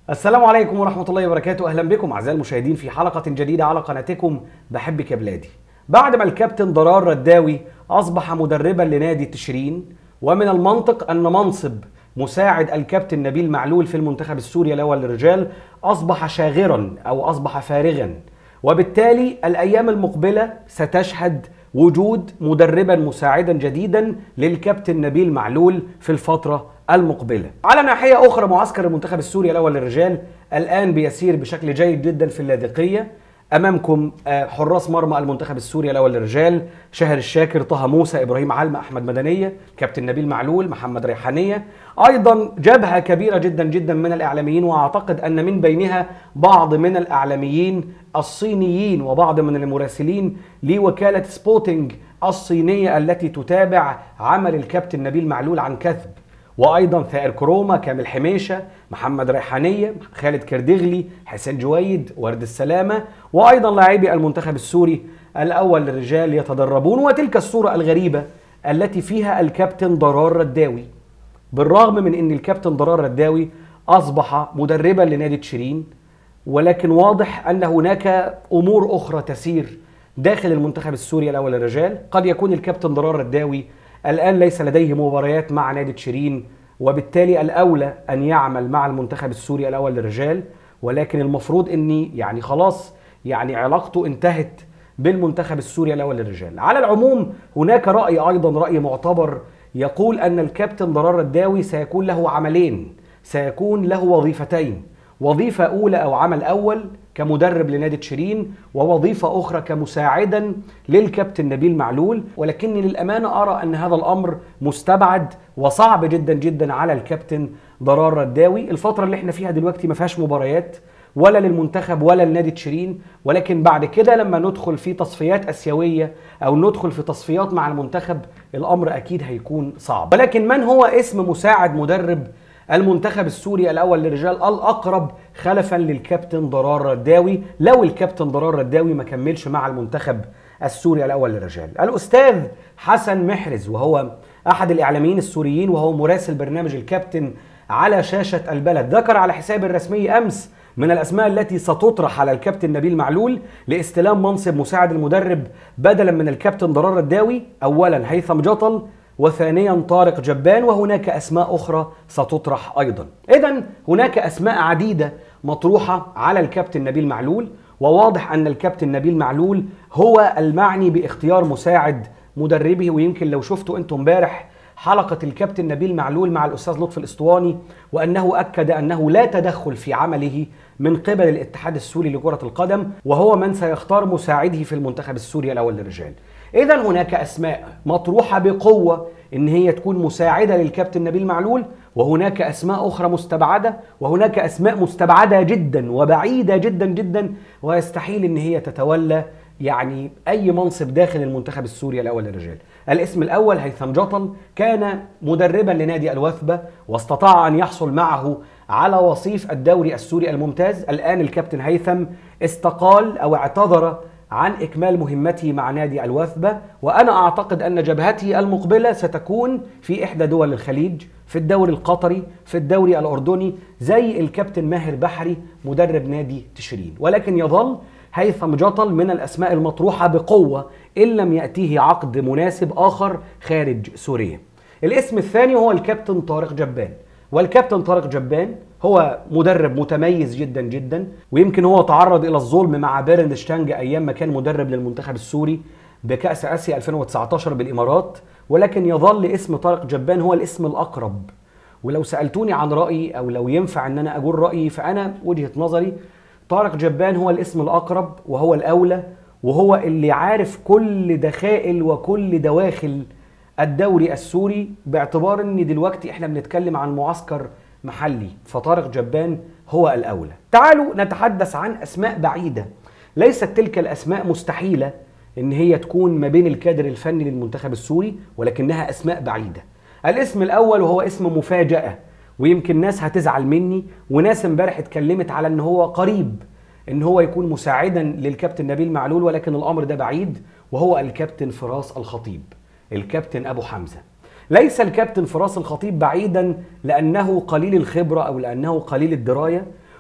السلام عليكم ورحمة الله وبركاته أهلا بكم أعزائي المشاهدين في حلقة جديدة على قناتكم بحبك يا بلادي بعد ما الكابتن ضرار رداوي أصبح مدربا لنادي تشرين ومن المنطق أن منصب مساعد الكابتن نبيل معلول في المنتخب السوري الأول للرجال أصبح شاغرا أو أصبح فارغا وبالتالي الأيام المقبلة ستشهد وجود مدربا مساعدا جديدا للكابتن نبيل معلول في الفترة المقبلة على ناحية أخرى معسكر المنتخب السوري الأول للرجال الآن بيسير بشكل جيد جدا في اللاذقية امامكم آه، حراس مرمى المنتخب السوري الاول للرجال شاهر الشاكر طه موسى ابراهيم علمة احمد مدنيه كابتن نبيل معلول محمد ريحانيه ايضا جبهه كبيره جدا جدا من الاعلاميين واعتقد ان من بينها بعض من الاعلاميين الصينيين وبعض من المراسلين لوكاله سبوتنج الصينيه التي تتابع عمل الكابتن نبيل معلول عن كثب وايضا ثائر كروما كامل حميشه محمد ريحانيه خالد كردغلي حسين جويد ورد السلامه وايضا لاعبي المنتخب السوري الاول للرجال يتدربون وتلك الصوره الغريبه التي فيها الكابتن ضرار رداوي بالرغم من ان الكابتن ضرار رداوي اصبح مدربا لنادي تشرين ولكن واضح ان هناك امور اخرى تسير داخل المنتخب السوري الاول للرجال قد يكون الكابتن ضرار رداوي الآن ليس لديه مباريات مع نادي تشيرين وبالتالي الأولى أن يعمل مع المنتخب السوري الأول للرجال ولكن المفروض أني يعني خلاص يعني علاقته انتهت بالمنتخب السوري الأول للرجال على العموم هناك رأي أيضا رأي معتبر يقول أن الكابتن ضرار الداوي سيكون له عملين سيكون له وظيفتين وظيفة أولى أو عمل أول كمدرب لنادي تشيرين ووظيفة أخرى كمساعدا للكابتن نبيل معلول ولكني للأمانة أرى أن هذا الأمر مستبعد وصعب جدا جدا على الكابتن ضرار رداوي الفترة اللي احنا فيها دلوقتي ما فيهاش مباريات ولا للمنتخب ولا لنادي تشيرين ولكن بعد كده لما ندخل في تصفيات اسيويه او ندخل في تصفيات مع المنتخب الامر اكيد هيكون صعب ولكن من هو اسم مساعد مدرب المنتخب السوري الاول للرجال الاقرب خلفا للكابتن ضرار رداوي لو الكابتن ضرار رداوي ما كملش مع المنتخب السوري الاول للرجال الاستاذ حسن محرز وهو احد الاعلاميين السوريين وهو مراسل برنامج الكابتن على شاشه البلد ذكر على حسابه الرسمي امس من الاسماء التي ستطرح على الكابتن نبيل معلول لاستلام منصب مساعد المدرب بدلا من الكابتن ضرار الداوي اولا هيثم جطل وثانيا طارق جبان وهناك اسماء اخرى ستطرح ايضا اذا هناك اسماء عديده مطروحه على الكابتن نبيل معلول وواضح ان الكابتن نبيل معلول هو المعني باختيار مساعد مدربه ويمكن لو شفتوا انتم امبارح حلقة الكابتن نبيل معلول مع الأستاذ لطفي الإسطواني وأنه أكد أنه لا تدخل في عمله من قبل الاتحاد السوري لكرة القدم وهو من سيختار مساعده في المنتخب السوري الأول للرجال اذا هناك اسماء مطروحه بقوه ان هي تكون مساعده للكابتن نبيل معلول وهناك اسماء اخرى مستبعده وهناك اسماء مستبعده جدا وبعيده جدا جدا ويستحيل ان هي تتولى يعني اي منصب داخل المنتخب السوري الاول للرجال. الاسم الاول هيثم جطل كان مدربا لنادي الوثبه واستطاع ان يحصل معه على وصيف الدوري السوري الممتاز، الان الكابتن هيثم استقال او اعتذر عن إكمال مهمته مع نادي الوثبة وأنا أعتقد أن جبهته المقبلة ستكون في إحدى دول الخليج في الدوري القطري في الدوري الأردني زي الكابتن ماهر بحري مدرب نادي تشرين ولكن يظل هيثم جطل من الأسماء المطروحة بقوة إن لم يأتيه عقد مناسب آخر خارج سوريا الاسم الثاني هو الكابتن طارق جبان والكابتن طارق جبان هو مدرب متميز جدا جدا ويمكن هو تعرض الى الظلم مع بيرن شتانج ايام ما كان مدرب للمنتخب السوري بكاس اسيا 2019 بالامارات ولكن يظل اسم طارق جبان هو الاسم الاقرب ولو سالتوني عن رايي او لو ينفع ان انا اقول رايي فانا وجهه نظري طارق جبان هو الاسم الاقرب وهو الاولى وهو اللي عارف كل دخائل وكل دواخل الدوري السوري باعتبار ان دلوقتي احنا بنتكلم عن معسكر محلي فطارق جبان هو الاولى تعالوا نتحدث عن اسماء بعيده ليست تلك الاسماء مستحيله ان هي تكون ما بين الكادر الفني للمنتخب السوري ولكنها اسماء بعيده الاسم الاول وهو اسم مفاجاه ويمكن ناس هتزعل مني وناس امبارح اتكلمت على ان هو قريب ان هو يكون مساعدا للكابتن نبيل معلول ولكن الامر ده بعيد وهو الكابتن فراس الخطيب الكابتن ابو حمزه ليس الكابتن فراس الخطيب بعيدا لانه قليل الخبره او لانه قليل الدرايه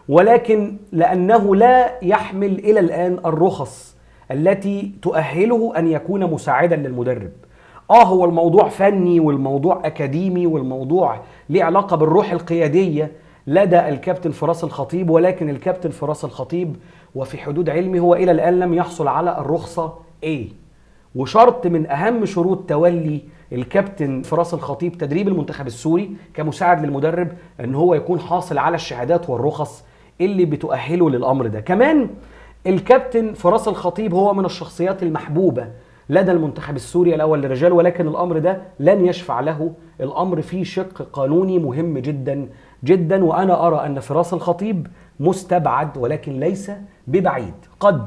ولكن لانه لا يحمل الى الان الرخص التي تؤهله ان يكون مساعدا للمدرب اه هو الموضوع فني والموضوع اكاديمي والموضوع ليه علاقه بالروح القياديه لدى الكابتن فراس الخطيب ولكن الكابتن فراس الخطيب وفي حدود علمي هو الى الان لم يحصل على الرخصه A وشرط من اهم شروط تولي الكابتن فراس الخطيب تدريب المنتخب السوري كمساعد للمدرب ان هو يكون حاصل على الشهادات والرخص اللي بتؤهله للامر ده كمان الكابتن فراس الخطيب هو من الشخصيات المحبوبه لدى المنتخب السوري الاول للرجال ولكن الامر ده لن يشفع له الامر فيه شق قانوني مهم جدا جدا وانا ارى ان فراس الخطيب مستبعد ولكن ليس ببعيد قد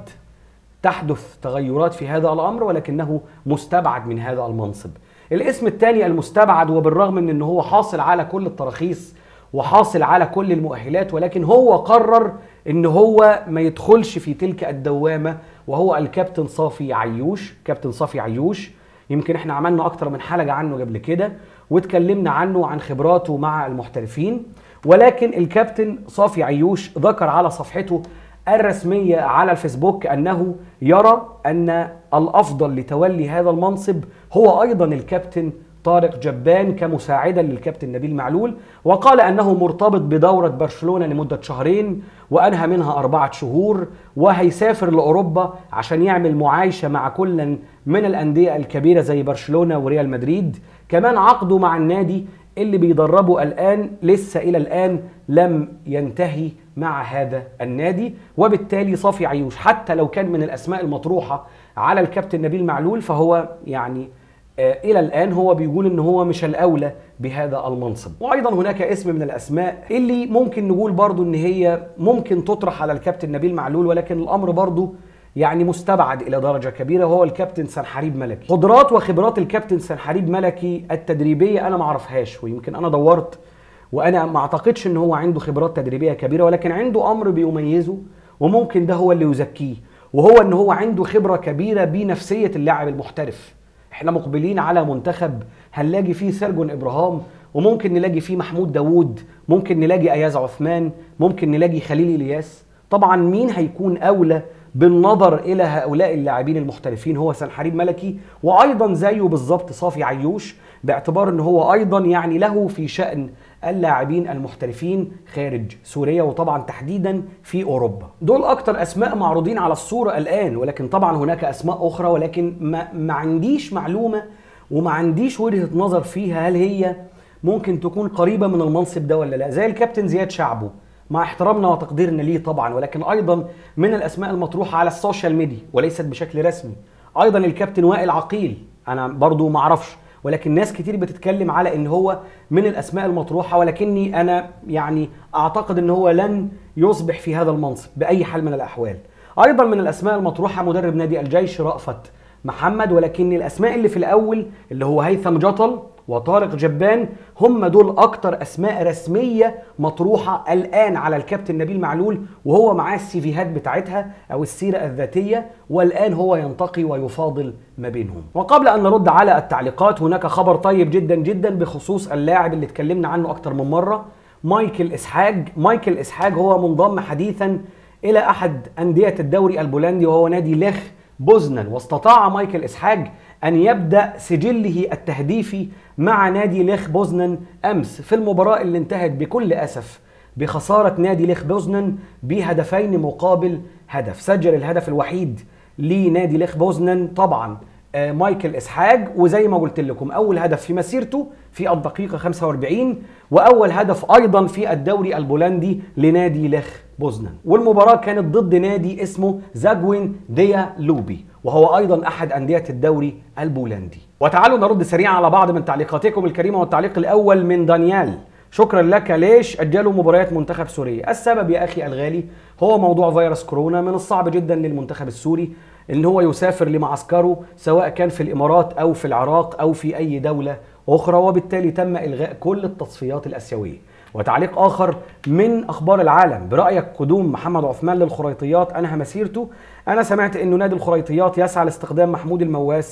تحدث تغيرات في هذا الامر ولكنه مستبعد من هذا المنصب الاسم الثاني المستبعد وبالرغم من ان هو حاصل على كل التراخيص وحاصل على كل المؤهلات ولكن هو قرر ان هو ما يدخلش في تلك الدوامه وهو الكابتن صافي عيوش كابتن صافي عيوش يمكن احنا عملنا اكتر من حلقه عنه قبل كده واتكلمنا عنه وعن خبراته مع المحترفين ولكن الكابتن صافي عيوش ذكر على صفحته الرسمية على الفيسبوك أنه يرى أن الأفضل لتولي هذا المنصب هو أيضا الكابتن طارق جبان كمساعدا للكابتن نبيل معلول وقال أنه مرتبط بدورة برشلونة لمدة شهرين وأنهى منها أربعة شهور وهيسافر لأوروبا عشان يعمل معايشة مع كل من الأندية الكبيرة زي برشلونة وريال مدريد كمان عقده مع النادي اللي بيدربه الآن لسه إلى الآن لم ينتهي مع هذا النادي وبالتالي صافي عيوش حتى لو كان من الأسماء المطروحة على الكابتن نبيل معلول فهو يعني آه الى الان هو بيقول ان هو مش الاولى بهذا المنصب وايضا هناك اسم من الاسماء اللي ممكن نقول برضو ان هي ممكن تطرح على الكابتن نبيل معلول ولكن الامر برضو يعني مستبعد الى درجه كبيره وهو الكابتن سنحريب ملكي قدرات وخبرات الكابتن سنحريب ملكي التدريبيه انا ما اعرفهاش ويمكن انا دورت وانا ما اعتقدش ان هو عنده خبرات تدريبيه كبيره ولكن عنده امر بيميزه وممكن ده هو اللي يزكيه وهو ان هو عنده خبره كبيره بنفسيه اللاعب المحترف احنا مقبلين على منتخب هنلاقي فيه سيرجون ابراهام وممكن نلاقي فيه محمود داوود ممكن نلاقي اياز عثمان ممكن نلاقي خليل الياس طبعا مين هيكون اولى بالنظر الى هؤلاء اللاعبين المحترفين هو سنحريب ملكي وايضا زيه بالظبط صافي عيوش باعتبار ان هو ايضا يعني له في شان اللاعبين المحترفين خارج سوريا وطبعا تحديدا في اوروبا دول اكتر اسماء معروضين على الصوره الان ولكن طبعا هناك اسماء اخرى ولكن ما, ما عنديش معلومه وما عنديش وجهه نظر فيها هل هي ممكن تكون قريبه من المنصب ده ولا لا زي الكابتن زياد شعبه مع احترامنا وتقديرنا ليه طبعا ولكن ايضا من الاسماء المطروحه على السوشيال ميديا وليست بشكل رسمي ايضا الكابتن وائل عقيل انا برضو ما اعرفش ولكن ناس كتير بتتكلم على ان هو من الاسماء المطروحه ولكني انا يعني اعتقد ان هو لن يصبح في هذا المنصب باي حال من الاحوال ايضا من الاسماء المطروحه مدرب نادي الجيش رأفت محمد ولكن الاسماء اللي في الاول اللي هو هيثم جطل وطارق جبان هم دول اكتر اسماء رسميه مطروحه الان على الكابتن نبيل معلول وهو معاه السيفيهات بتاعتها او السيره الذاتيه والان هو ينتقي ويفاضل ما بينهم وقبل ان نرد على التعليقات هناك خبر طيب جدا جدا بخصوص اللاعب اللي اتكلمنا عنه اكتر من مره مايكل اسحاج مايكل اسحاج هو منضم حديثا الى احد انديه الدوري البولندي وهو نادي ليخ بوزنان واستطاع مايكل اسحاج ان يبدا سجله التهديفي مع نادي ليخ بوزنان امس في المباراه اللي انتهت بكل اسف بخساره نادي ليخ بوزنان بهدفين مقابل هدف سجل الهدف الوحيد لنادي ليخ بوزنان طبعا مايكل اسحاج وزي ما قلت لكم اول هدف في مسيرته في الدقيقه 45 واول هدف ايضا في الدوري البولندي لنادي ليخ بوزنان والمباراه كانت ضد نادي اسمه زاجوين ديا لوبي وهو ايضا احد انديه الدوري البولندي وتعالوا نرد سريعا على بعض من تعليقاتكم الكريمه والتعليق الاول من دانيال شكرا لك ليش اجلوا مباريات منتخب سوريا السبب يا اخي الغالي هو موضوع فيروس كورونا من الصعب جدا للمنتخب السوري ان هو يسافر لمعسكره سواء كان في الامارات او في العراق او في اي دوله اخرى وبالتالي تم الغاء كل التصفيات الاسيويه وتعليق اخر من اخبار العالم برايك قدوم محمد عثمان للخريطيات انهى مسيرته انا سمعت انه نادي الخريطيات يسعى لاستخدام محمود المواس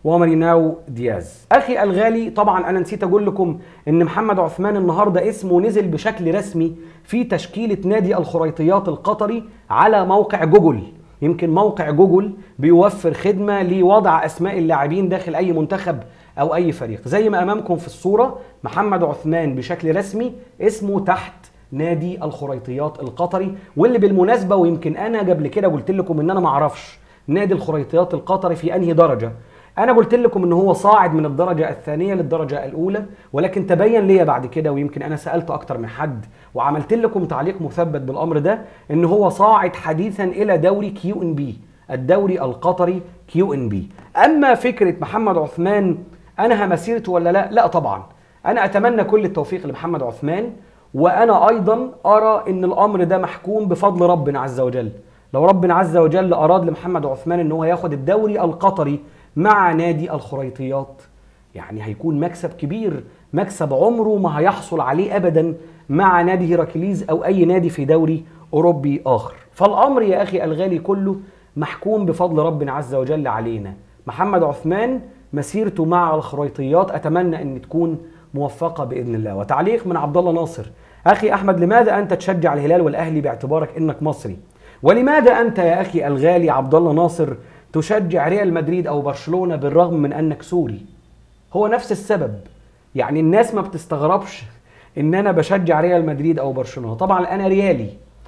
وماريناو دياز اخي الغالي طبعا انا نسيت اقول لكم ان محمد عثمان النهارده اسمه نزل بشكل رسمي في تشكيله نادي الخريطيات القطري على موقع جوجل يمكن موقع جوجل بيوفر خدمه لوضع اسماء اللاعبين داخل اي منتخب او اي فريق زي ما امامكم في الصوره محمد عثمان بشكل رسمي اسمه تحت نادي الخريطيات القطري واللي بالمناسبه ويمكن انا قبل كده قلت لكم ان انا ما اعرفش نادي الخريطيات القطري في انهي درجه انا قلت لكم ان هو صاعد من الدرجه الثانيه للدرجه الاولى ولكن تبين لي بعد كده ويمكن انا سالت اكتر من حد وعملت لكم تعليق مثبت بالامر ده ان هو صاعد حديثا الى دوري كيو ان بي الدوري القطري كيو ان بي اما فكره محمد عثمان انهى مسيرته ولا لا لا طبعا انا اتمنى كل التوفيق لمحمد عثمان وانا ايضا ارى ان الامر ده محكوم بفضل ربنا عز وجل لو ربنا عز وجل اراد لمحمد عثمان ان هو ياخد الدوري القطري مع نادي الخريطيات يعني هيكون مكسب كبير مكسب عمره ما هيحصل عليه ابدا مع نادي هيراكليز او اي نادي في دوري اوروبي اخر فالامر يا اخي الغالي كله محكوم بفضل ربنا عز وجل علينا محمد عثمان مسيرته مع الخريطيات اتمنى ان تكون موفقه باذن الله وتعليق من عبد الله ناصر اخي احمد لماذا انت تشجع الهلال والاهلي باعتبارك انك مصري ولماذا انت يا اخي الغالي عبد الله ناصر تشجع ريال مدريد او برشلونه بالرغم من انك سوري هو نفس السبب يعني الناس ما بتستغربش ان انا بشجع ريال مدريد او برشلونه طبعا انا ريالي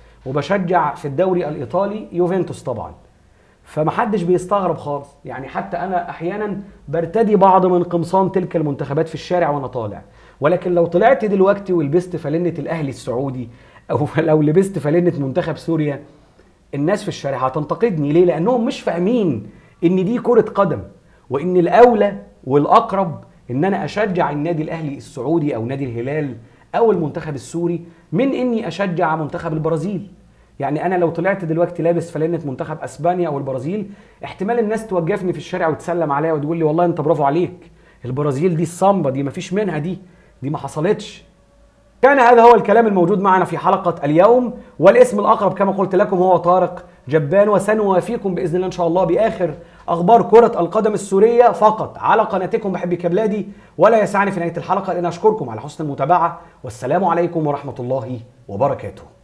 وبشجع في الدوري الايطالي يوفنتوس طبعا فمحدش بيستغرب خالص يعني حتى انا احيانا برتدي بعض من قمصان تلك المنتخبات في الشارع وانا طالع ولكن لو طلعت دلوقتي ولبست فلنة الاهلي السعودي او لو لبست فلنة منتخب سوريا الناس في الشارع هتنتقدني ليه لانهم مش فاهمين ان دي كرة قدم وان الاولى والاقرب ان انا اشجع النادي الاهلي السعودي او نادي الهلال او المنتخب السوري من اني اشجع منتخب البرازيل يعني انا لو طلعت دلوقتي لابس فلانه منتخب اسبانيا او البرازيل احتمال الناس توقفني في الشارع وتسلم عليا وتقول لي والله انت برافو عليك البرازيل دي الصامبه دي مفيش منها دي دي ما حصلتش كان هذا هو الكلام الموجود معنا في حلقة اليوم والاسم الأقرب كما قلت لكم هو طارق جبان وسنوافيكم بإذن الله إن شاء الله بآخر أخبار كرة القدم السورية فقط على قناتكم بحبك يا بلادي ولا يسعني في نهاية الحلقة أن أشكركم على حسن المتابعة والسلام عليكم ورحمة الله وبركاته